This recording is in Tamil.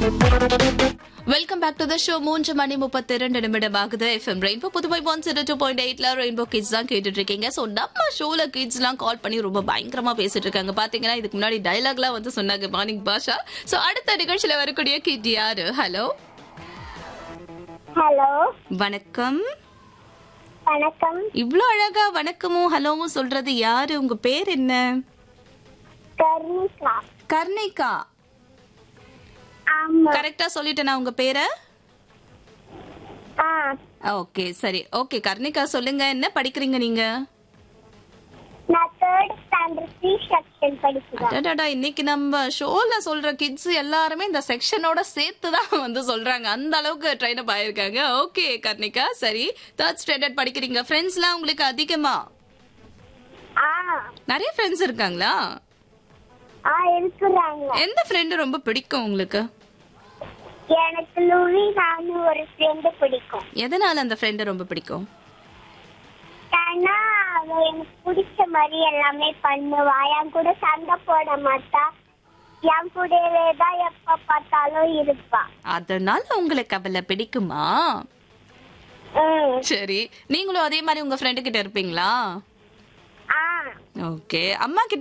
welcome back to the show மூன்று மணி முப்பத்தி இரண்டு நிமிடம் ஆகுது FM rainbow Puduvai one zero two point எயிட்ல ரெயின்போ கிட்ஸ் தான் கேட்டுட்டு இருக்கீங்க ஸோ நம்ம ஷோல கிட்ஸ் எல்லாம் கால் பண்ணி ரொம்ப பயங்கரமா பேசிட்டு இருக்காங்க பாத்தீங்கன்னா இதுக்கு முன்னாடி டைலாக்லாம் வந்து சொன்னாங்க மார்னிங் பாஷா ஸோ அடுத்த நிகழ்ச்சியில வரக்கூடிய கிட் யாரு ஹலோ ஹலோ வணக்கம் வணக்கம் இவ்ளோ அழகா வணக்கமும் ஹலோவும் சொல்றது யாரு உங்க பேர் என்ன கர்ணிகா கர்ணிகா ஆமா கரெக்டா சொல்லிட்டேனா உங்க பேரை ஆ ஓகே சரி ஓகே கர்ணிகா சொல்லுங்க என்ன படிக்கிறீங்க நீங்க நான் தேர்ட் ஸ்டாண்டர்ட் சி செக்ஷன் படிக்கிறேன் அடடடா இன்னைக்கு நம்ம ஷோல சொல்ற கிட்ஸ் எல்லாருமே இந்த செக்ஷனோட சேர்த்து தான் வந்து சொல்றாங்க அந்த அளவுக்கு ட்ரெயின் அப் ஆயிருக்காங்க ஓகே கர்ணிகா சரி தேர்ட் ஸ்டாண்டர்ட் படிக்கிறீங்க ஃப்ரெண்ட்ஸ்லாம் உங்களுக்கு அதிகமா ஆ நிறைய ஃப்ரெண்ட்ஸ் இருக்காங்களா ஆ இருக்கிறாங்க எந்த ஃப்ரெண்டு ரொம்ப பிடிக்கும் உங்களுக்கு எனக்கு லூவி நானும் ஒரு ஃப்ரெண்டு பிடிக்கும் எதனால அந்த ஃப்ரெண்டு ரொம்ப பிடிக்கும் ஏன்னா அவ எனக்கு பிடிச்ச மாதிரி எல்லாமே பண்ணுவா என் கூட சண்டை போட மாட்டா என் கூடவே தான் எப்ப பார்த்தாலும் இருப்பா அதனால உங்களுக்கு அவளை பிடிக்குமா ம் சரி நீங்களும் அதே மாதிரி உங்க ஃப்ரெண்டு கிட்ட இருப்பீங்களா ஆ ஓகே அம்மா கிட்ட